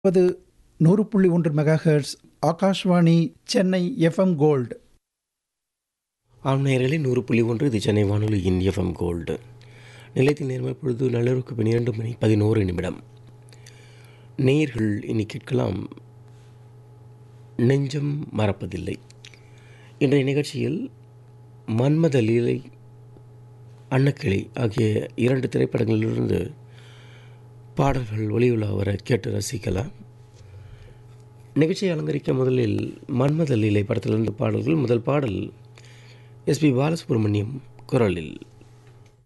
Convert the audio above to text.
முப்பது நூறு புள்ளி ஒன்று megahertz Akashvani Chennai FM Gold ஆம் நேயர்களே நூறு புள்ளி ஒன்று இது சென்னை வானொலியின் எஃப்எம் கோல்டு நிலையத்தின் நேர்மை பொழுது நள்ளிரவுக்கு பன்னிரெண்டு மணி பதினோரு நிமிடம் நேயர்கள் இனி கேட்கலாம் நெஞ்சம் மறப்பதில்லை இன்றைய நிகழ்ச்சியில் மன்மத லீலை அன்னக்கிளை ஆகிய இரண்டு திரைப்படங்களிலிருந்து பாடல்கள் ஒளியுலா வர கேட்டு ரசிக்கலாம் நிகழ்ச்சியை அலங்கரிக்க முதலில் மன்மத லீலை படத்திலிருந்து பாடல்கள் முதல் பாடல் எஸ்பி பாலசுப்ரமணியம் குரலில்